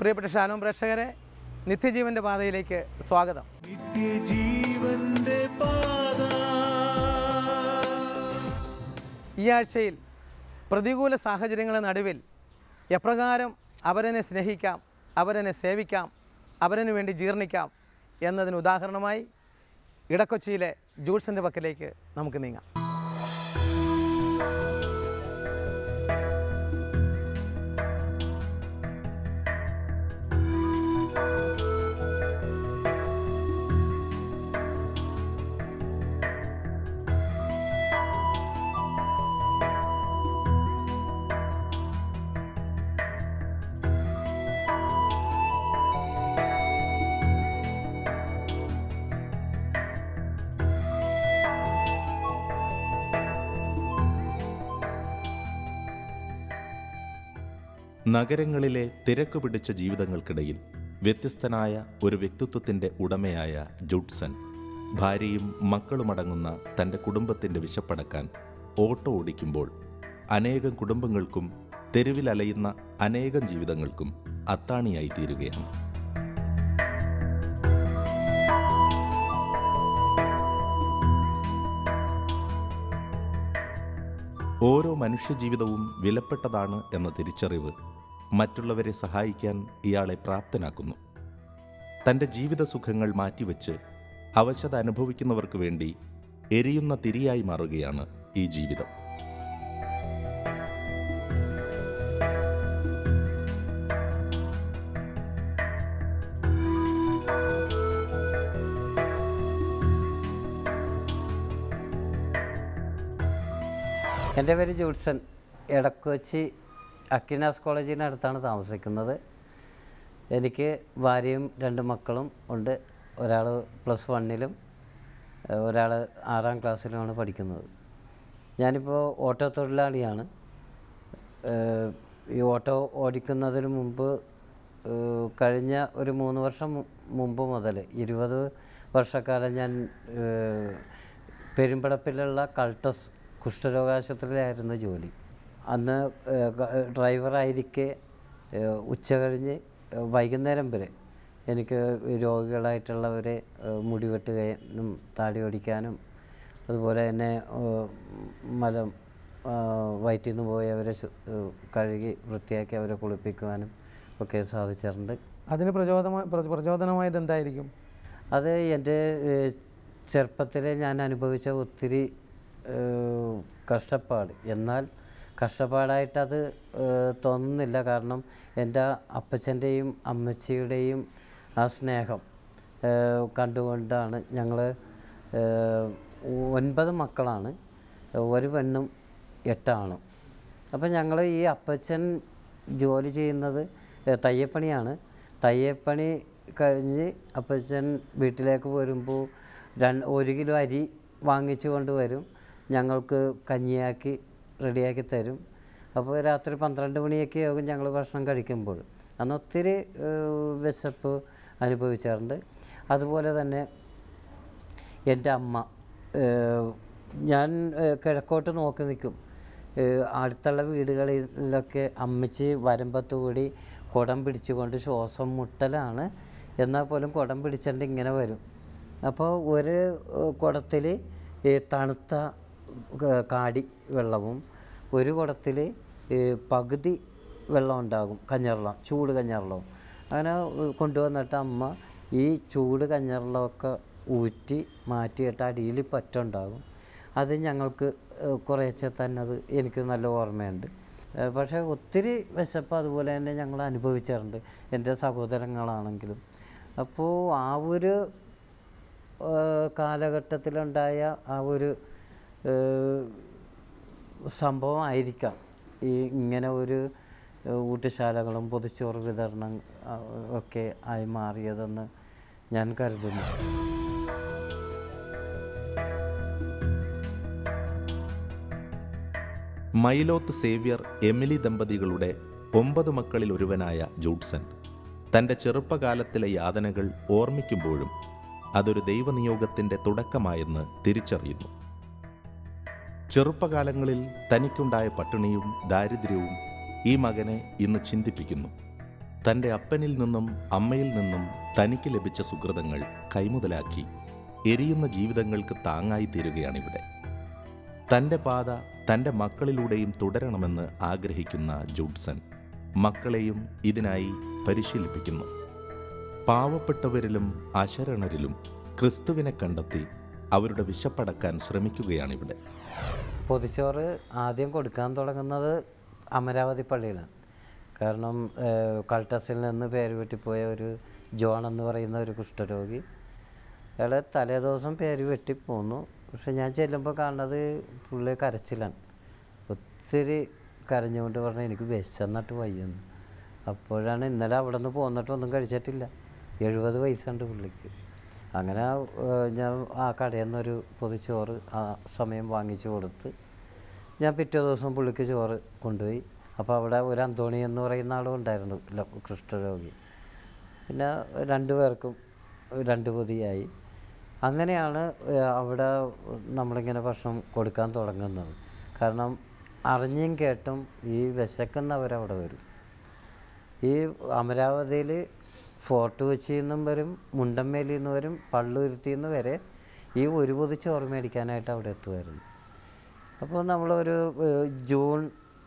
പ്രിയപ്പെട്ട ഷാനോം പ്രേക്ഷകരെ നിത്യജീവൻ്റെ പാതയിലേക്ക് സ്വാഗതം നിത്യജീവന്റെ പാത ഈ ആഴ്ചയിൽ പ്രതികൂല സാഹചര്യങ്ങളുടെ നടുവിൽ എപ്രകാരം അവരനെ സ്നേഹിക്കാം അവരനെ സേവിക്കാം അവരന് വേണ്ടി ജീർണിക്കാം എന്നതിന് ഉദാഹരണമായി ഇടക്കൊച്ചിയിലെ ജൂൾസിൻ്റെ പക്കലേക്ക് നമുക്ക് നീങ്ങാം നഗരങ്ങളിലെ തിരക്ക് പിടിച്ച ജീവിതങ്ങൾക്കിടയിൽ വ്യത്യസ്തനായ ഒരു വ്യക്തിത്വത്തിൻ്റെ ഉടമയായ ജുഡ്സൺ ഭാര്യയും മക്കളുമടങ്ങുന്ന തൻ്റെ കുടുംബത്തിൻ്റെ വിശപ്പടക്കാൻ ഓട്ടോ ഓടിക്കുമ്പോൾ അനേകം കുടുംബങ്ങൾക്കും തെരുവിലലയുന്ന അനേകം ജീവിതങ്ങൾക്കും അത്താണിയായി തീരുകയാണ് ഓരോ മനുഷ്യജീവിതവും വിലപ്പെട്ടതാണ് എന്ന തിരിച്ചറിവ് മറ്റുള്ളവരെ സഹായിക്കാൻ ഇയാളെ പ്രാപ്തനാക്കുന്നു തൻ്റെ ജീവിത സുഖങ്ങൾ മാറ്റിവെച്ച് അവശത അനുഭവിക്കുന്നവർക്ക് വേണ്ടി എരിയുന്ന തിരിയായി മാറുകയാണ് ഈ ജീവിതം എൻ്റെ പേര് ജൂഡ്സൺ എടക്കൊച്ചി അക്കിനാസ് കോളേജിനടുത്താണ് താമസിക്കുന്നത് എനിക്ക് ഭാര്യയും രണ്ട് മക്കളും ഉണ്ട് ഒരാൾ പ്ലസ് വണ്ണിലും ഒരാൾ ആറാം ക്ലാസ്സിലുമാണ് പഠിക്കുന്നത് ഞാനിപ്പോൾ ഓട്ടോ തൊഴിലാളിയാണ് ഏഹ് ഈ ഓട്ടോ ഓടിക്കുന്നതിന് മുമ്പ് ഏഹ് കഴിഞ്ഞ ഒരു മൂന്ന് വർഷം മു- മുമ്പ് മുതൽ ഇരുപത് വർഷക്കാലം ഞാൻ ഏഹ് പെരുമ്പടപ്പിലുള്ള കൾട്ടസ് കുഷ്ഠരോഗാശുപത്രിയിലായിരുന്നു ജോലി അന്ന് ഏഹ് ക- ഡ്രൈവറായിരിക്കെ ഏഹ് ഉച്ച കഴിഞ്ഞ് ഏഹ് വൈകുന്നേരം വരെ എനിക്ക് ഈ രോഗികളായിട്ടുള്ളവരെ ഏഹ് മുടി വെട്ടുകയും താടി ഓടിക്കാനും അതുപോലെ തന്നെ ഏഹ് മലം ആ, വയറ്റിൽ നിന്ന് പോയി അവരെ ശു- ഏഹ് കഴുകി വൃത്തിയാക്കി അവരെ കുളിപ്പിക്കുവാനും ഒക്കെ സാധിച്ചിട്ടുണ്ട് അതിന് പ്രചോദനമായി പ്രചോദനമായത് എന്തായിരിക്കും അത് എൻ്റെ ചെറുപ്പത്തിൽ ഞാൻ അനുഭവിച്ച ഒത്തിരി ഏഹ്, കഷ്ടപ്പാട് എന്നാൽ കഷ്ടപ്പാടായിട്ടത് ഏഹ്, തോന്നുന്നില്ല കാരണം എൻ്റെ അപ്പച്ചൻ്റെയും അമ്മച്ചിയുടെയും ആ സ്നേഹം ഏഹ്, കണ്ടുകൊണ്ടാണ് ഞങ്ങൾ ഒൻപത് മക്കളാണ് ഒരു പെണ്ണും എട്ടാണും അപ്പം ഞങ്ങൾ ഈ അപ്പച്ചൻ ജോലി ചെയ്യുന്നത് ഏഹ്, തയ്യപ്പണിയാണ് തയ്യപ്പണി കഴിഞ്ഞ് അപ്പച്ചൻ വീട്ടിലേക്ക് വരുമ്പോൾ രണ്ട് ഒരു കിലോ അരി വാങ്ങിച്ചു കൊണ്ടുവരും ഞങ്ങൾക്ക് കഞ്ഞിയാക്കി റെഡിയാക്കി തരും അപ്പോൾ രാത്രി പന്ത്രണ്ട് മണിയൊക്കെ ആകും ഞങ്ങൾ ഭക്ഷണം കഴിക്കുമ്പോൾ അന്ന് ഒത്തിരി ഏഹ്, വിശപ്പ് അനുഭവിച്ചാറുണ്ട് അതുപോലെ തന്നെ എൻ്റെ അമ്മ ഏഹ്, ഞാൻ ഏഹ്, കിഴക്കോട്ട് നോക്കി നിൽക്കും ഏഹ്, അടുത്തുള്ള വീടുകളിലൊക്കെ അമ്മച്ചി വരമ്പത്ത് കൂടി കുടം പിടിച്ചുകൊണ്ട് ശ്വാസം മുട്ടലാണ് എന്നാൽ പോലും കുടം പിടിച്ചിട്ട് ഇങ്ങനെ വരും അപ്പോൾ ഒരു കുടത്തിൽ തണുത്ത ക- കാടി വെള്ളവും ഒരു കുടത്തിൽ പകുതി വെള്ളം ഉണ്ടാകും കഞ്ഞിവെള്ളം ചൂട് കഞ്ഞിവെള്ളവും അങ്ങനെ ഏഹ്, കൊണ്ടുവന്നിട്ട് അമ്മ ഈ ചൂട് കഞ്ഞിവെള്ളമൊക്കെ ഊറ്റി മാറ്റിയിട്ട് അടിയിൽ പറ്റുണ്ടാകും അത് ഞങ്ങൾക്ക് ഏഹ്, കുറേശ്ശെ തന്നെ അത് എനിക്ക് നല്ല ഓർമ്മയുണ്ട് ഏഹ്, പക്ഷേ ഒത്തിരി വിശപ്പ് അതുപോലെ തന്നെ ഞങ്ങൾ അനുഭവിച്ചിട്ടുണ്ട് എൻ്റെ സഹോദരങ്ങളാണെങ്കിലും അപ്പോൾ ആ ഒരു ഏഹ്, കാലഘട്ടത്തിലുണ്ടായ ആ ഒരു ഏഹ്, സംഭവമായിരിക്കാം ഈ ഇങ്ങനെ ഒരു ഏഹ്, ഊട്ടുശാലകളും പൊതിച്ചോറ് വിതരണം ആ, ഒക്കെ ആയി മാറിയതെന്ന് ഞാൻ കരുതുന്നു മൈലോത്ത് സേവ്യർ എമിലി ദമ്പതികളുടെ ഒമ്പത് മക്കളിൽ ഒരുവനായ ജൂഡ്സൺ തൻ്റെ ചെറുപ്പകാലത്തിലെ യാതനകൾ ഓർമ്മിക്കുമ്പോഴും അതൊരു ദൈവനിയോഗത്തിൻ്റെ തുടക്കമായെന്ന് തിരിച്ചറിയുന്നു ചെറുപ്പകാലങ്ങളിൽ തനിക്കുണ്ടായ പട്ടിണിയും ദാരിദ്ര്യവും ഈ മകനെ ഇന്ന് ചിന്തിപ്പിക്കുന്നു തൻ്റെ അപ്പനിൽ നിന്നും അമ്മയിൽ നിന്നും തനിക്ക് ലഭിച്ച സുഹൃതങ്ങൾ കൈമുതലാക്കി എരിയുന്ന ജീവിതങ്ങൾക്ക് താങ്ങായി തീരുകയാണിവിടെ തൻ്റെ പാത തൻ്റെ മക്കളിലൂടെയും തുടരണമെന്ന് ആഗ്രഹിക്കുന്ന ജൂഡ്സൺ മക്കളെയും ഇതിനായി പരിശീലിപ്പിക്കുന്നു പാവപ്പെട്ടവരിലും അശരണരിലും ക്രിസ്തുവിനെ കണ്ടെത്തി അവരുടെ വിശപ്പടക്കാൻ ശ്രമിക്കുകയാണിവിടെ പൊതിച്ചോറ് ആദ്യം കൊടുക്കാൻ തുടങ്ങുന്നത് അമരാവതി പള്ളിയിലാണ് കാരണം ഏഹ്, കൾട്ടസിൽ നിന്ന് പേര് വെട്ടിപ്പോയ ഒരു ജോൺ എന്ന് പറയുന്ന ഒരു കുഷ്ഠരോഗി അയാൾ തലേദിവസം പേര് വെട്ടിപ്പോന്നു പക്ഷെ ഞാൻ ചെല്ലുമ്പോൾ കാണുന്നത് പുള്ളി കരച്ചിലാണ് ഒത്തിരി കരഞ്ഞുകൊണ്ട് പറഞ്ഞു എനിക്ക് വിശന്നിട്ട് വയ്യെന്ന് അപ്പോഴാണ് ഇന്നലെ അവിടെ നിന്ന് പോന്നിട്ട് ഒന്നും കഴിച്ചിട്ടില്ല എഴുപത് വയസ്സുണ്ട് പുള്ളിക്ക് അങ്ങനെ ഏഹ്, ഞാൻ ആ കടയിൽ നിന്നൊരു പൊതിച്ചോറ് ആ സമയം വാങ്ങിച്ചു കൊടുത്ത് ഞാൻ പിറ്റേ ദിവസം പുള്ളിക്ക് ചോറ് കൊണ്ടുപോയി അപ്പോൾ അവിടെ ഒരു അന്തോണി എന്ന് പറയുന്ന ആളും ഉണ്ടായിരുന്നു ല- കുഷ്ഠരോഗി പിന്നെ രണ്ടു പേർക്കും രണ്ട് പൊതിയായി അങ്ങനെയാണ് ഏഹ്, അവിടെ നമ്മളിങ്ങനെ ഭക്ഷണം കൊടുക്കാൻ തുടങ്ങുന്നത് കാരണം അറിഞ്ഞും കേട്ടും ഈ വിശക്കുന്നവരവിടെ വരും ഈ അമരാവതിയിൽ ഫോർട്ട് കൊച്ചിയിൽ നിന്നും വരും മുണ്ടമ്മേലിൽ നിന്ന് വരും പള്ളുരുത്തിയിൽ നിന്ന് വരെ ഈ ഒരു പൊതി ചോറ് മേടിക്കാനായിട്ട് അവിടെ എത്തുമായിരുന്നു അപ്പോൾ നമ്മളൊരു ഏഹ്, ജൂൺ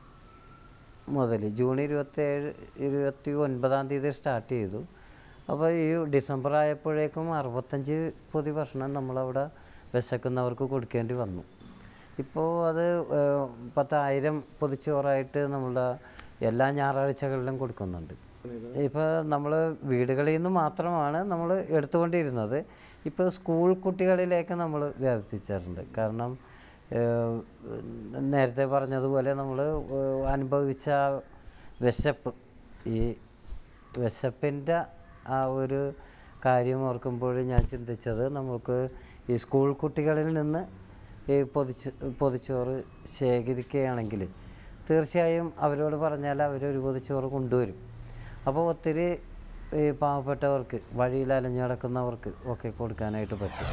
മുതൽ ജൂൺ ഇരുപത്തേഴ് ഇരുപത്തി ഒൻപതാം തീയതി സ്റ്റാർട്ട് ചെയ്തു അപ്പോൾ ഈ ഡിസംബർ ആയപ്പോഴേക്കും അറുപത്തഞ്ച് പൊതി ഭക്ഷണം നമ്മളവിടെ വിശക്കുന്നവർക്ക് കൊടുക്കേണ്ടി വന്നു ഇപ്പോൾ അത് ഏഹ്, പത്തായിരം പൊതിച്ചോറായിട്ട് നമ്മളുടെ എല്ലാ ഞായറാഴ്ചകളിലും കൊടുക്കുന്നുണ്ട് ഇപ്പോൾ നമ്മൾ വീടുകളിൽ നിന്ന് മാത്രമാണ് നമ്മൾ എടുത്തുകൊണ്ടിരുന്നത് ഇപ്പോൾ സ്കൂൾ കുട്ടികളിലേക്ക് നമ്മൾ വ്യാപിപ്പിച്ചിട്ടുണ്ട് കാരണം ഏഹ്, നേരത്തെ പറഞ്ഞതുപോലെ നമ്മൾ അനുഭവിച്ച ആ വിശപ്പ് ഈ വിശപ്പിൻ്റെ ആ ഒരു കാര്യം ഓർക്കുമ്പോൾ ഞാൻ ചിന്തിച്ചത് നമുക്ക് ഈ സ്കൂൾ കുട്ടികളിൽ നിന്ന് ഈ പൊതിച്ച് പൊതിച്ചോറ് ശേഖരിക്കുകയാണെങ്കിൽ തീർച്ചയായും അവരോട് പറഞ്ഞാൽ അവരൊരു പൊതിച്ചോറ് കൊണ്ടുവരും അപ്പോൾ ഒത്തിരി ഈ പാവപ്പെട്ടവർക്ക് വഴിയിൽ അലഞ്ഞു നടക്കുന്നവർക്ക് ഒക്കെ കൊടുക്കാനായിട്ട് പറ്റും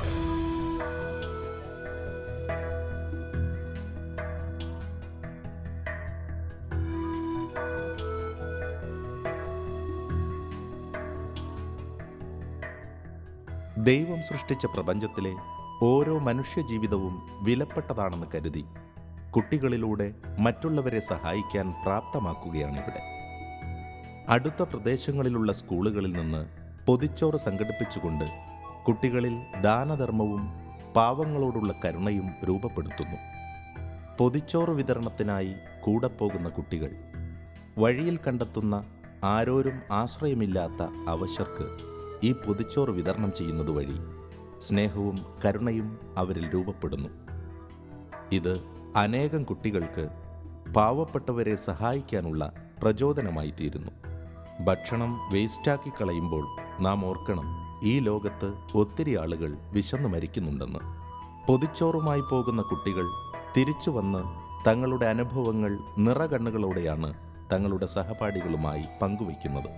ദൈവം സൃഷ്ടിച്ച പ്രപഞ്ചത്തിലെ ഓരോ മനുഷ്യജീവിതവും വിലപ്പെട്ടതാണെന്ന് കരുതി കുട്ടികളിലൂടെ മറ്റുള്ളവരെ സഹായിക്കാൻ പ്രാപ്തമാക്കുകയാണിവിടെ അടുത്ത പ്രദേശങ്ങളിലുള്ള സ്കൂളുകളിൽ നിന്ന് പൊതിച്ചോറ് സംഘടിപ്പിച്ചുകൊണ്ട് കുട്ടികളിൽ ദാനധർമ്മവും പാവങ്ങളോടുള്ള കരുണയും രൂപപ്പെടുത്തുന്നു പൊതിച്ചോറ് വിതരണത്തിനായി കൂടെ പോകുന്ന കുട്ടികൾ വഴിയിൽ കണ്ടെത്തുന്ന ആരോരും ആശ്രയമില്ലാത്ത അവശർക്ക് ഈ പൊതിച്ചോറ് വിതരണം ചെയ്യുന്നത് വഴി സ്നേഹവും കരുണയും അവരിൽ രൂപപ്പെടുന്നു ഇത് അനേകം കുട്ടികൾക്ക് പാവപ്പെട്ടവരെ സഹായിക്കാനുള്ള പ്രചോദനമായി തീരുന്നു ഭക്ഷണം വേസ്റ്റാക്കി കളയുമ്പോൾ നാം ഓർക്കണം ഈ ലോകത്ത് ഒത്തിരി ആളുകൾ വിശന്നു മരിക്കുന്നുണ്ടെന്ന് പൊതിച്ചോറുമായി പോകുന്ന കുട്ടികൾ തിരിച്ചു വന്ന് തങ്ങളുടെ അനുഭവങ്ങൾ നിറകണ്ണുകളോടെയാണ് തങ്ങളുടെ സഹപാഠികളുമായി പങ്കുവയ്ക്കുന്നത്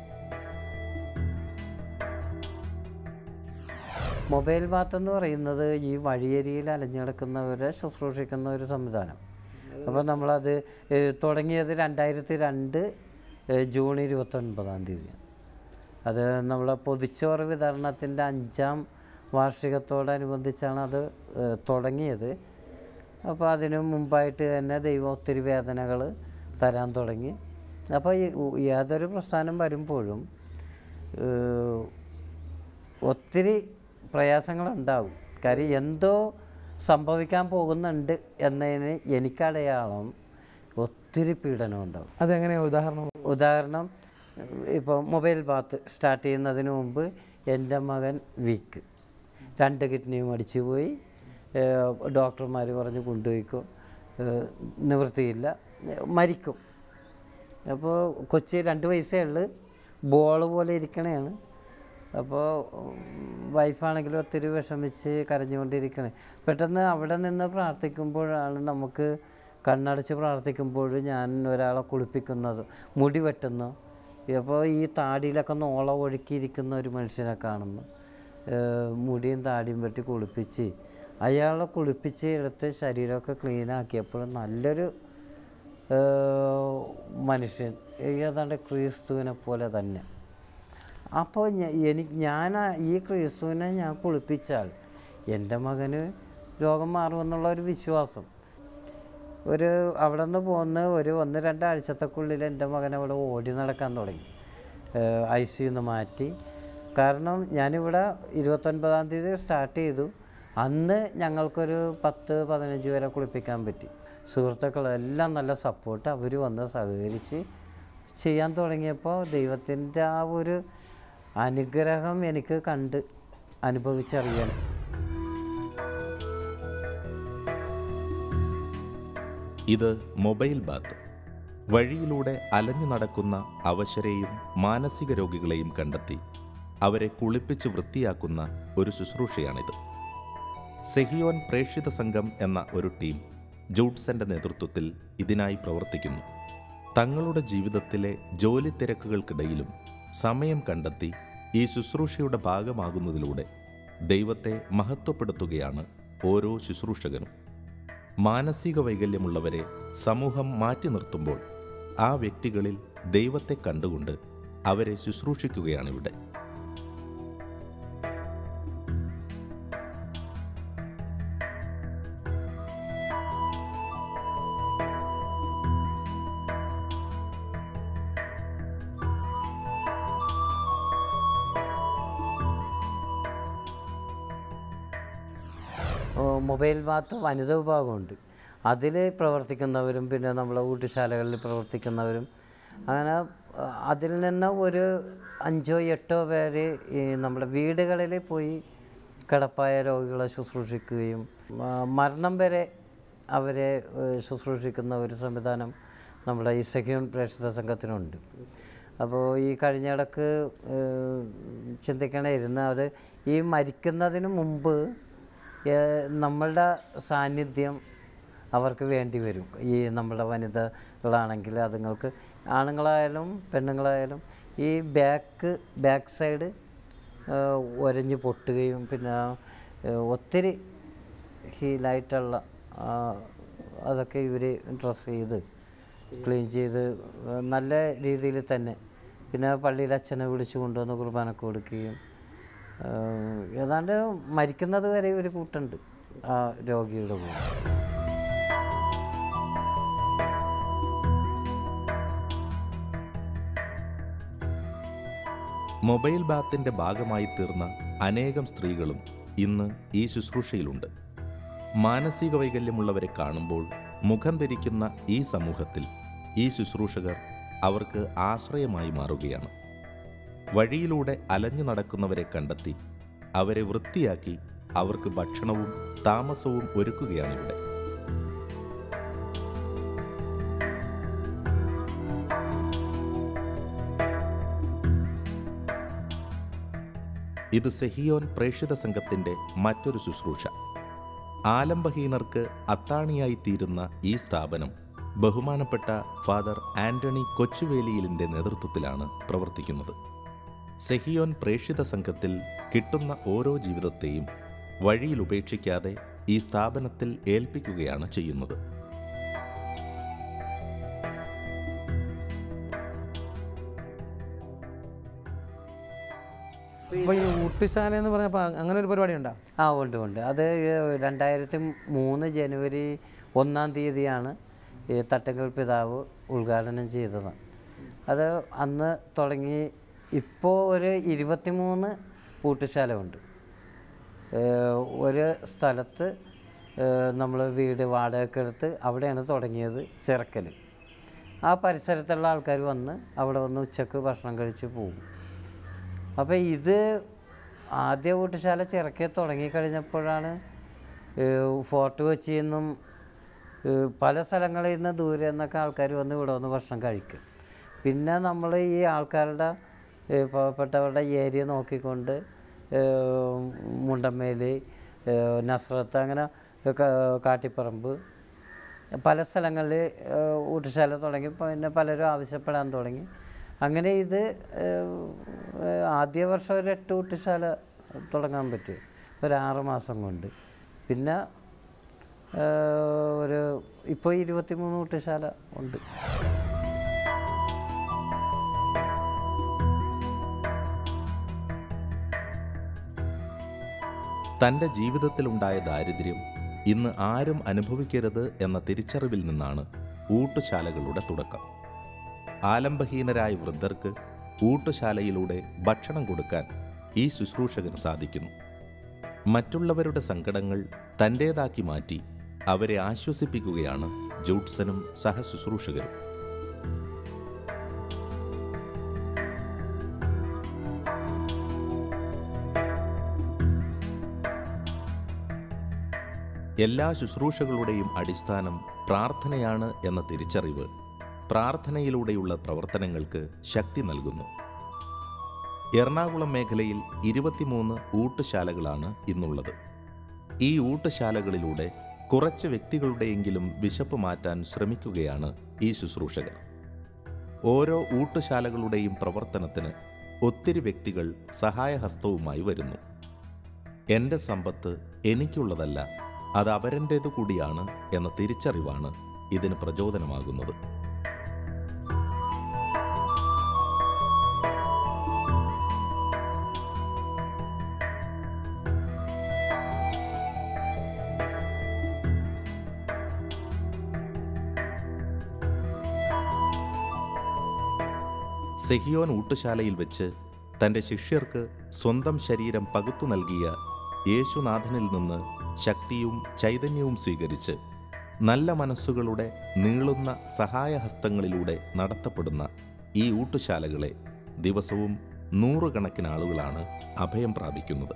മൊബൈൽ ബാത്ത് എന്ന് പറയുന്നത് ഈ വഴിയരിയിൽ അലഞ്ഞു കിടക്കുന്നവരെ ശുശ്രൂഷിക്കുന്ന ഒരു സംവിധാനം അപ്പോൾ നമ്മളത് ഏഹ്, തുടങ്ങിയത് രണ്ടായിരത്തി രണ്ട് ഏഹ്, ജൂൺ ഇരുപത്തൊൻപതാം തീയതിയാണ് അത് നമ്മളെ പൊതിച്ചോറ് വിതരണത്തിൻ്റെ അഞ്ചാം വാർഷികത്തോടനുബന്ധിച്ചാണ് അത് ഏഹ്, തുടങ്ങിയത് അപ്പോൾ അതിനു മുമ്പായിട്ട് തന്നെ ദൈവം ഒത്തിരി വേദനകൾ തരാൻ തുടങ്ങി അപ്പോൾ ഈ ഉ- ഏതൊരു പ്രസ്ഥാനം വരുമ്പോഴും ഏഹ്, ഒത്തിരി പ്രയാസങ്ങളുണ്ടാവും കാര്യം എന്തോ സംഭവിക്കാൻ പോകുന്നുണ്ട് എന്നതിന് എനിക്കടയാളം ഒത്തിരി പീഡനം ഉണ്ടാവും അതെങ്ങനെയാണ് ഉദാഹരണം ഉദാഹരണം ഇപ്പോൾ മൊബൈൽ ബാത്ത് സ്റ്റാർട്ട് ചെയ്യുന്നതിന് മുമ്പ് എൻ്റെ മകൻ വീക്ക് രണ്ട് കിഡ്നിയും അടിച്ചു പോയി ഡോക്ടർമാർ പറഞ്ഞ് കൊണ്ടുപോയിക്കോ ഏഹ് നിവൃത്തിയില്ല ഏഹ് മരിക്കും അപ്പോൾ കൊച്ചി രണ്ട് വയസ്സേ ഉള്ളു ബോൾ പോലെ ഇരിക്കണേണ് അപ്പോൾ വൈഫാണെങ്കിലും ഒത്തിരി വിഷമിച്ച് കരഞ്ഞുകൊണ്ടിരിക്കണേ പെട്ടെന്ന് അവിടെ നിന്ന് പ്രാർത്ഥിക്കുമ്പോഴാണ് നമുക്ക് കണ്ണടച്ച് പ്രാർത്ഥിക്കുമ്പോൾ ഞാൻ ഒരാളെ കുളിപ്പിക്കുന്നത് മുടി വെട്ടുന്നു അപ്പോൾ ഈ താടിയിലൊക്കെ നോള ഒഴുക്കിയിരിക്കുന്ന ഒരു മനുഷ്യനെ കാണുന്നു ഏഹ് മുടിയും താടിയും വെട്ടി കുളിപ്പിച്ച് അയാളെ കുളിപ്പിച്ച് എടുത്ത് ശരീരമൊക്കെ ക്ലീൻ ആക്കിയപ്പോൾ നല്ലൊരു ഏഹ് മനുഷ്യൻ ഏതാണ്ട് ക്രിസ്തുവിനെ പോലെ തന്നെ അപ്പോൾ എനിക്ക് ഞാൻ ആ- ഈ ക്രിസ്തുവിനെ ഞാൻ കുളിപ്പിച്ചാൽ എൻ്റെ മകന് രോഗം മാറുമെന്നുള്ള ഒരു വിശ്വാസം ഒരു അവിടെ നിന്ന് പോന്ന് ഒരു ഒന്ന് രണ്ടാഴ്ചത്തേക്കുള്ളിൽ എൻ്റെ മകൻ അവിടെ ഓടി നടക്കാൻ തുടങ്ങി ഐ സിന്ന് മാറ്റി കാരണം ഞാനിവിടെ ഇരുപത്തൊൻപതാം തീയതി സ്റ്റാർട്ട് ചെയ്തു അന്ന് ഞങ്ങൾക്കൊരു പത്ത് പതിനഞ്ച് പേരെ കുളിപ്പിക്കാൻ പറ്റി സുഹൃത്തുക്കളെല്ലാം നല്ല സപ്പോർട്ട് അവർ വന്ന് സഹകരിച്ച് ചെയ്യാൻ തുടങ്ങിയപ്പോൾ ദൈവത്തിൻ്റെ ആ ഒരു അനുഗ്രഹം എനിക്ക് കണ്ട് അനുഭവിച്ചറിയാൻ ഇത് മൊബൈൽ ബാത്ത് വഴിയിലൂടെ അലഞ്ഞു നടക്കുന്ന അവശരെയും മാനസിക രോഗികളെയും കണ്ടെത്തി അവരെ കുളിപ്പിച്ച് വൃത്തിയാക്കുന്ന ഒരു ശുശ്രൂഷയാണിത് സെഹിയോൻ പ്രേക്ഷിത സംഘം എന്ന ഒരു ടീം ജൂഡ്സന്റെ നേതൃത്വത്തിൽ ഇതിനായി പ്രവർത്തിക്കുന്നു തങ്ങളുടെ ജീവിതത്തിലെ ജോലി തിരക്കുകൾക്കിടയിലും സമയം കണ്ടെത്തി ഈ ശുശ്രൂഷയുടെ ഭാഗമാകുന്നതിലൂടെ ദൈവത്തെ മഹത്വപ്പെടുത്തുകയാണ് ഓരോ ശുശ്രൂഷകനും മാനസിക വൈകല്യമുള്ളവരെ സമൂഹം മാറ്റി നിർത്തുമ്പോൾ ആ വ്യക്തികളിൽ ദൈവത്തെ കണ്ടുകൊണ്ട് അവരെ ശുശ്രൂഷിക്കുകയാണിവിടെ ഓ, മൊബൈൽ ബാത്ത് വനിത വിഭാഗമുണ്ട് അതിൽ പ്രവർത്തിക്കുന്നവരും പിന്നെ നമ്മളെ ഊട്ടുശാലകളിൽ പ്രവർത്തിക്കുന്നവരും അങ്ങനെ ആ, അതിൽ നിന്ന് ഒരു അഞ്ചോ എട്ടോ പേര് ഈ നമ്മുടെ വീടുകളിൽ പോയി കിടപ്പായ രോഗികളെ ശുശ്രൂഷിക്കുകയും ആ, മരണം വരെ അവരെ ഏഹ്, ശുശ്രൂഷിക്കുന്ന ഒരു സംവിധാനം നമ്മുടെ ഈ സെക്യൂൺ പ്രേക്ഷിത സംഘത്തിനുണ്ട് അപ്പോൾ ഈ കഴിഞ്ഞ ഇടക്ക് ഏഹ്, ചിന്തിക്കണമായിരുന്നു അത് ഈ മരിക്കുന്നതിന് മുമ്പ് ഏഹ്, നമ്മളുടെ സാന്നിധ്യം അവർക്ക് വേണ്ടി വരും ഈ നമ്മുടെ വനിതകളാണെങ്കിൽ അതുങ്ങൾക്ക് ആണുങ്ങളായാലും പെണ്ണുങ്ങളായാലും ഈ ബാക്ക് ബാക്ക് സൈഡ് ഒരഞ്ഞ് പൊട്ടുകയും പിന്നെ ഏഹ്, ഒത്തിരി ഹീലായിട്ടുള്ള ആ, അതൊക്കെ ഇവർ ഡ്രസ്സ് ചെയ്ത് ക്ലീൻ ചെയ്ത് ഏഹ്, നല്ല രീതിയിൽ തന്നെ പിന്നെ പള്ളിയിൽ അച്ഛനെ വിളിച്ചു കൊണ്ടുവന്ന് കുർബാനക്ക് കൊടുക്കുകയും ഏഹ്, ഏതാണ്ട് മരിക്കുന്നത് വരെ ഒരു കൂട്ടുണ്ട് ആ രോഗിയുടെ കൂടെ മൊബൈൽ ബാത്തിന്റെ ഭാഗമായി തീർന്ന അനേകം സ്ത്രീകളും ഇന്ന് ഈ ശുശ്രൂഷയിലുണ്ട് മാനസിക വൈകല്യമുള്ളവരെ കാണുമ്പോൾ മുഖം ധരിക്കുന്ന ഈ സമൂഹത്തിൽ ഈ ശുശ്രൂഷകർ അവർക്ക് ആശ്രയമായി മാറുകയാണ് വഴിയിലൂടെ അലഞ്ഞു നടക്കുന്നവരെ കണ്ടെത്തി അവരെ വൃത്തിയാക്കി അവർക്ക് ഭക്ഷണവും താമസവും ഒരുക്കുകയാണിവിടെ ഇത് സെഹിയോൻ പ്രേക്ഷിത സംഘത്തിന്റെ മറ്റൊരു ശുശ്രൂഷ ആലംബഹീനർക്ക് അത്താണിയായി തീരുന്ന ഈ സ്ഥാപനം ബഹുമാനപ്പെട്ട ഫാദർ ആന്റണി കൊച്ചുവേലിയിലിന്റെ നേതൃത്വത്തിലാണ് പ്രവർത്തിക്കുന്നത് സെഹിയോൻ പ്രേക്ഷിത സംഘത്തിൽ കിട്ടുന്ന ഓരോ ജീവിതത്തെയും വഴിയിൽ ഉപേക്ഷിക്കാതെ ഈ സ്ഥാപനത്തിൽ ഏൽപ്പിക്കുകയാണ് ചെയ്യുന്നത് അപ്പോൾ ഈ ഊട്ടുശാല എന്ന് പറഞ്ഞപ്പോൾ അങ്ങനെ ഒരു പരിപാടി ഉണ്ടോ ആ ഉണ്ട് ഉണ്ട് അത് രണ്ടായിരത്തി മൂന്ന് ജനുവരി ഒന്നാം തീയതിയാണ് ഈ തട്ടങ്കൽ പിതാവ് ഉദ്ഘാടനം ചെയ്തത് അത് അന്ന് തുടങ്ങി ഇപ്പോൾ ഒരു ഇരുപത്തിമൂന്ന് കൂട്ടുശാല ഉണ്ട് ഏഹ് ഒരു സ്ഥലത്ത് നമ്മൾ വീട് വാടകയ്ക്ക് എടുത്ത് അവിടെയാണ് തുടങ്ങിയത് ചിറക്കൽ ആ പരിസരത്തുള്ള ആൾക്കാർ വന്ന് അവിടെ വന്ന് ഉച്ചക്ക് ഭക്ഷണം കഴിച്ച് പോകും അപ്പോൾ ഇത് ആദ്യ കൂട്ടുശാല ചിറക്കെ തുടങ്ങിക്കഴിഞ്ഞപ്പോഴാണ് ഏഹ് ഫോർട്ട് കൊച്ചിയിൽ നിന്നും ഏഹ് പല സ്ഥലങ്ങളിൽ നിന്ന് ദൂരെ നിന്നൊക്കെ ആൾക്കാർ വന്ന് ഇവിടെ വന്ന് ഭക്ഷണം കഴിക്കും പിന്നെ നമ്മൾ ഈ ആൾക്കാരുടെ ഏഹ് പാവപ്പെട്ടവരുടെ ഏരിയ നോക്കിക്കൊണ്ട് ഏഹ് മുണ്ടമ്മേല് ഏഹ് നസ്രത്ത് അങ്ങനെ ക- കാട്ടിപ്പറമ്പ് പല സ്ഥലങ്ങളിൽ ഊട്ടുശാല തുടങ്ങി പിന്നെ പലരും ആവശ്യപ്പെടാൻ തുടങ്ങി അങ്ങനെ ഇത് ഏഹ്, ഏഹ്, ആദ്യ വർഷം ഒരു എട്ട് ഊട്ടുശാല തുടങ്ങാൻ പറ്റി ഒരു ആറ് മാസം കൊണ്ട് പിന്നെ ഏഹ്, ഒരു ഇപ്പോൾ ഇരുപത്തിമൂന്ന് ഊട്ടുശാല ഉണ്ട് തൻ്റെ ജീവിതത്തിലുണ്ടായ ദാരിദ്ര്യം ഇന്ന് ആരും അനുഭവിക്കരുത് എന്ന തിരിച്ചറിവിൽ നിന്നാണ് ഊട്ടുശാലകളുടെ തുടക്കം ആലംബഹീനരായ വൃദ്ധർക്ക് ഊട്ടുശാലയിലൂടെ ഭക്ഷണം കൊടുക്കാൻ ഈ ശുശ്രൂഷകന് സാധിക്കുന്നു മറ്റുള്ളവരുടെ സങ്കടങ്ങൾ തൻ്റേതാക്കി മാറ്റി അവരെ ആശ്വസിപ്പിക്കുകയാണ് ജൂട്ട്സനും സഹശുശ്രൂഷകരും എല്ലാ ശുശ്രൂഷകളുടെയും അടിസ്ഥാനം പ്രാർത്ഥനയാണ് എന്ന തിരിച്ചറിവ് പ്രാർത്ഥനയിലൂടെയുള്ള പ്രവർത്തനങ്ങൾക്ക് ശക്തി നൽകുന്നു എറണാകുളം മേഖലയിൽ ഇരുപത്തിമൂന്ന് ഊട്ടുശാലകളാണ് ഇന്നുള്ളത് ഈ ഊട്ടുശാലകളിലൂടെ കുറച്ച് വ്യക്തികളുടെയെങ്കിലും വിശപ്പ് മാറ്റാൻ ശ്രമിക്കുകയാണ് ഈ ശുശ്രൂഷകർ ഓരോ ഊട്ടുശാലകളുടെയും പ്രവർത്തനത്തിന് ഒത്തിരി വ്യക്തികൾ സഹായഹസ്തവുമായി വരുന്നു എൻ്റെ സമ്പത്ത് എനിക്കുള്ളതല്ല അത് അവരൻ്റേതു കൂടിയാണ് എന്ന തിരിച്ചറിവാണ് ഇതിന് പ്രചോദനമാകുന്നത് സെഹിയോൻ ഊട്ടുശാലയിൽ വെച്ച് തൻ്റെ ശിഷ്യർക്ക് സ്വന്തം ശരീരം പകുത്തു നൽകിയ യേശുനാഥനിൽ നിന്ന് ശക്തിയും ചൈതന്യവും സ്വീകരിച്ച് നല്ല മനസ്സുകളുടെ നീളുന്ന സഹായഹസ്തങ്ങളിലൂടെ നടത്തപ്പെടുന്ന ഈ ഊട്ടുശാലകളെ ദിവസവും നൂറുകണക്കിന് ആളുകളാണ് അഭയം പ്രാപിക്കുന്നത്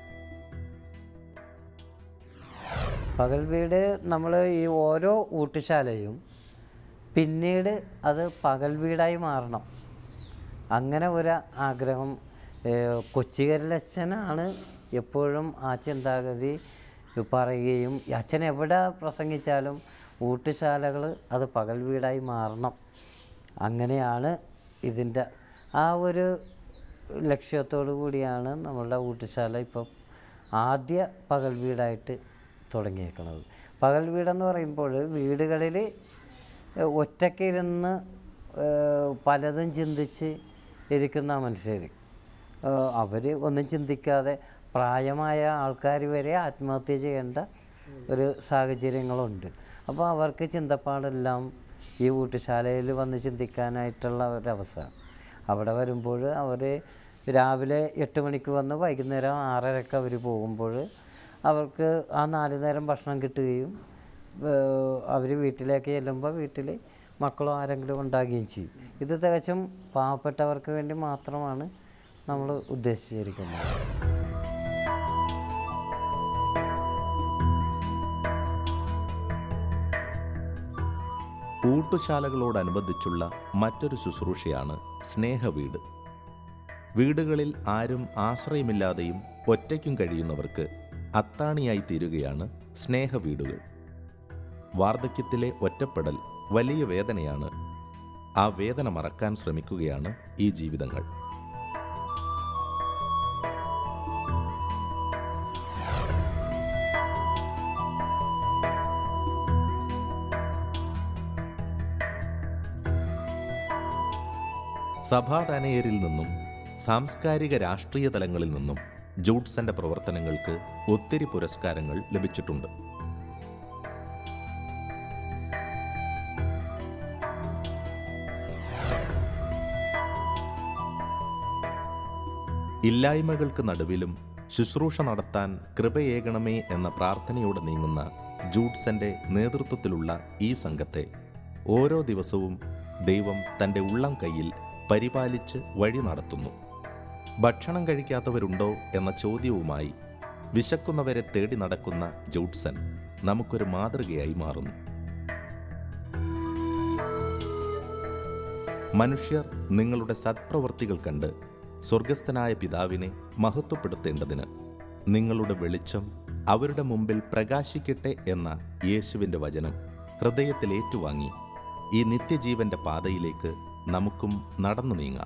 പകൽ വീട് നമ്മൾ ഈ ഓരോ ഊട്ടുശാലയും പിന്നീട് അത് പകൽ വീടായി മാറണം അങ്ങനെ ഒരു ആഗ്രഹം ഏഹ്, കൊച്ചുകരിലച്ഛനാണ് എപ്പോഴും ആ ചിന്താഗതി പറയുകയും ഈ അച്ഛൻ എവിടെ പ്രസംഗിച്ചാലും ഊട്ടുശാലകൾ അത് പകൽ വീടായി മാറണം അങ്ങനെയാണ് ഇതിൻ്റെ ആ ഒരു ലക്ഷ്യത്തോടു കൂടിയാണ് നമ്മളുടെ ഊട്ടുശാല ഇപ്പം ആദ്യ പകൽ വീടായിട്ട് തുടങ്ങിയേക്കുന്നത് പകൽ വീടെന്ന് പറയുമ്പോൾ വീടുകളിൽ ഒറ്റയ്ക്ക് ഇരുന്ന് ഏഹ്, പലതും ചിന്തിച്ച് ഇരിക്കുന്ന മനുഷ്യർ അവർ ഒന്നും ചിന്തിക്കാതെ പ്രായമായ ആൾക്കാർ വരെ ആത്മഹത്യ ചെയ്യേണ്ട ഒരു സാഹചര്യങ്ങളുണ്ട് അപ്പോൾ അവർക്ക് ചിന്തപ്പാടെല്ലാം ഈ ഊട്ടുശാലയിൽ വന്ന് ചിന്തിക്കാനായിട്ടുള്ള ഒരവസ്ഥ അവിടെ വരുമ്പോൾ അവർ രാവിലെ എട്ട് മണിക്ക് വന്ന് വൈകുന്നേരം ആറരക്ക് അവർ പോകുമ്പോൾ അവർക്ക് ആ നാല് നേരം ഭക്ഷണം കിട്ടുകയും അവർ വീട്ടിലേക്ക് ചെല്ലുമ്പോൾ വീട്ടിൽ മക്കളോ ആരെങ്കിലും ഉണ്ടാകുകയും ചെയ്യും ഇത് തികച്ചും പാവപ്പെട്ടവർക്ക് വേണ്ടി മാത്രമാണ് നമ്മൾ ഉദ്ദേശിച്ചിരിക്കുന്നത് ഊട്ടുശാലകളോടനുബന്ധിച്ചുള്ള മറ്റൊരു ശുശ്രൂഷയാണ് സ്നേഹവീട് വീടുകളിൽ ആരും ആശ്രയമില്ലാതെയും ഒറ്റയ്ക്കും കഴിയുന്നവർക്ക് അത്താണിയായി തീരുകയാണ് സ്നേഹവീടുകൾ വാർദ്ധക്യത്തിലെ ഒറ്റപ്പെടൽ വലിയ വേദനയാണ് ആ വേദന മറക്കാൻ ശ്രമിക്കുകയാണ് ഈ ജീവിതങ്ങൾ സഭാതനയരിൽ നിന്നും സാംസ്കാരിക രാഷ്ട്രീയ തലങ്ങളിൽ നിന്നും ജൂഡ്സന്റെ പ്രവർത്തനങ്ങൾക്ക് ഒത്തിരി പുരസ്കാരങ്ങൾ ലഭിച്ചിട്ടുണ്ട് ഇല്ലായ്മകൾക്ക് നടുവിലും ശുശ്രൂഷ നടത്താൻ കൃപയേകണമേ എന്ന പ്രാർത്ഥനയോടെ നീങ്ങുന്ന ജൂഡ്സന്റെ നേതൃത്വത്തിലുള്ള ഈ സംഘത്തെ ഓരോ ദിവസവും ദൈവം തൻ്റെ ഉള്ളം കൈയിൽ പരിപാലിച്ച് വഴി നടത്തുന്നു ഭക്ഷണം കഴിക്കാത്തവരുണ്ടോ എന്ന ചോദ്യവുമായി വിശക്കുന്നവരെ തേടി നടക്കുന്ന ജൂഡ്സൺ നമുക്കൊരു മാതൃകയായി മാറുന്നു മനുഷ്യർ നിങ്ങളുടെ സത്പ്രവർത്തികൾ കണ്ട് സ്വർഗസ്ഥനായ പിതാവിനെ മഹത്വപ്പെടുത്തേണ്ടതിന് നിങ്ങളുടെ വെളിച്ചം അവരുടെ മുമ്പിൽ പ്രകാശിക്കട്ടെ എന്ന യേശുവിൻ്റെ വചനം ഹൃദയത്തിൽ ഏറ്റുവാങ്ങി ഈ നിത്യജീവന്റെ പാതയിലേക്ക് നമുക്കും നടന്നു നീങ്ങാം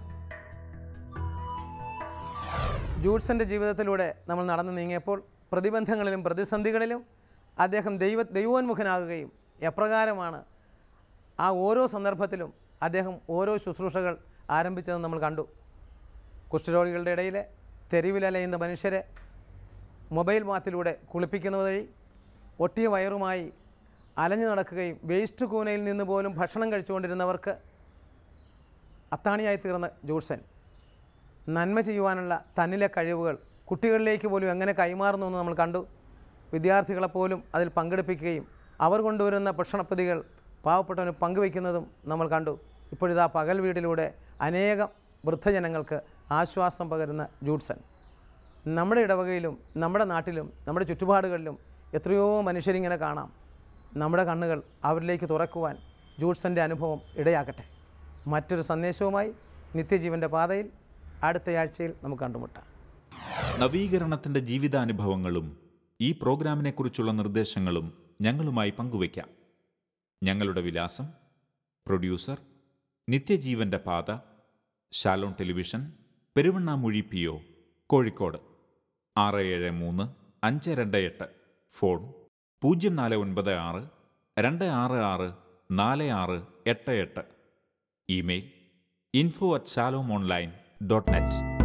ജൂഡ്സൻ്റെ ജീവിതത്തിലൂടെ നമ്മൾ നടന്നു നീങ്ങിയപ്പോൾ പ്രതിബന്ധങ്ങളിലും പ്രതിസന്ധികളിലും അദ്ദേഹം ദൈവ ദൈവോന്മുഖനാകുകയും എപ്രകാരമാണ് ആ ഓരോ സന്ദർഭത്തിലും അദ്ദേഹം ഓരോ ശുശ്രൂഷകൾ ആരംഭിച്ചതെന്ന് നമ്മൾ കണ്ടു കുഷ്ഠരോഗികളുടെ ഇടയിൽ തെരുവിലലയുന്ന മനുഷ്യരെ മൊബൈൽ ബാത്തിലൂടെ കുളിപ്പിക്കുന്നത് വഴി ഒട്ടിയ വയറുമായി അലഞ്ഞു നടക്കുകയും വേസ്റ്റ് കൂനയിൽ നിന്ന് പോലും ഭക്ഷണം കഴിച്ചുകൊണ്ടിരുന്നവർക്ക് അത്താണിയായി തീർന്ന ജോൺസൺ നന്മ ചെയ്യുവാനുള്ള തന്നിലെ കഴിവുകൾ കുട്ടികളിലേക്ക് പോലും എങ്ങനെ കൈമാറുന്നു എന്ന് നമ്മൾ കണ്ടു വിദ്യാർത്ഥികളെപ്പോലും അതിൽ പങ്കെടുപ്പിക്കുകയും അവർ കൊണ്ടുവരുന്ന ഭക്ഷണപ്പതികൾ പാവപ്പെട്ടവന് പങ്കുവയ്ക്കുന്നതും നമ്മൾ കണ്ടു ഇപ്പോഴിതാ പകൽ വീടിലൂടെ അനേകം വൃദ്ധജനങ്ങൾക്ക് ആശ്വാസം പകരുന്ന ജൂഡ്സൺ നമ്മുടെ ഇടവകയിലും നമ്മുടെ നാട്ടിലും നമ്മുടെ ചുറ്റുപാടുകളിലും എത്രയോ മനുഷ്യരിങ്ങനെ കാണാം നമ്മുടെ കണ്ണുകൾ അവരിലേക്ക് തുറക്കുവാൻ ജൂഡ്സൻ്റെ അനുഭവം ഇടയാക്കട്ടെ മറ്റൊരു സന്ദേശവുമായി നിത്യജീവൻ്റെ പാതയിൽ അടുത്തയാഴ്ചയിൽ നമുക്ക് കണ്ടുമുട്ടാം നവീകരണത്തിന്റെ ജീവിതാനുഭവങ്ങളും ഈ പ്രോഗ്രാമിനെക്കുറിച്ചുള്ള നിർദ്ദേശങ്ങളും ഞങ്ങളുമായി പങ്കുവയ്ക്കാം ഞങ്ങളുടെ വിലാസം പ്രൊഡ്യൂസർ നിത്യജീവന്റെ പാത Shalom television Peruvannamuzhi P O Kozhikode ആറ് ഏഴ് മൂന്ന് അഞ്ച് രണ്ട് എട്ട് ഫോൺ പൂജ്യം നാല് ഒൻപത് ആറ് രണ്ട് ആറ് ആറ് നാല് ആറ് എട്ട് എട്ട് email info at Shalom online dot net